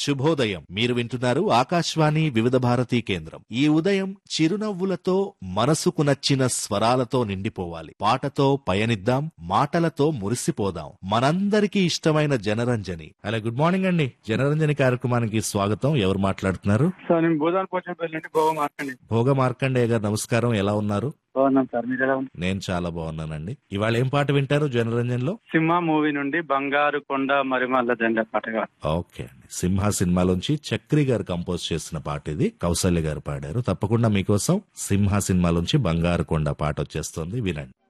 శుభోదయం మీరు వింటున్నారు ఆకాశవాణి వివిధ భారతి కేంద్రం ఈ ఉదయం చిరునవ్వులతో మనసుకు నచ్చిన స్వరాలతో నిండిపోవాలి పాటతో పయనిద్దాం మాటలతో మురిసిపోదాం మనందరికీ ఇష్టమైన జనరంజని హలో గుడ్ మార్నింగ్ అండి జనరంజని కార్యక్రమానికి స్వాగతం ఎవరు మాట్లాడుతున్నారు సార్ నేను భూదాన్ పోచంపల్లి నుండి భోగ మార్కండి భోగ మార్కండేయ గారు నమస్కారం ఎలా ఉన్నారు బాగున్నాం సార్ మీరు ఎలా ఉన్నారు నేను చాలా బాగున్నానండి ఇవాళ ఏం పాట వింటారు జనరంజన్ లో సింహ మూవీ నుండి బంగారు కొండ మరిమల్ల జెండా పాటగా ఓకే అండి సింహ సినిమాలోంచి చక్రి గారు కంపోజ్ చేసిన పాట ఇది కౌసల్య గారు పాడారు తప్పకుండా మీకోసం సింహ సినిమాలోంచి బంగారు కొండ పాట వచ్చేస్తుంది వినండి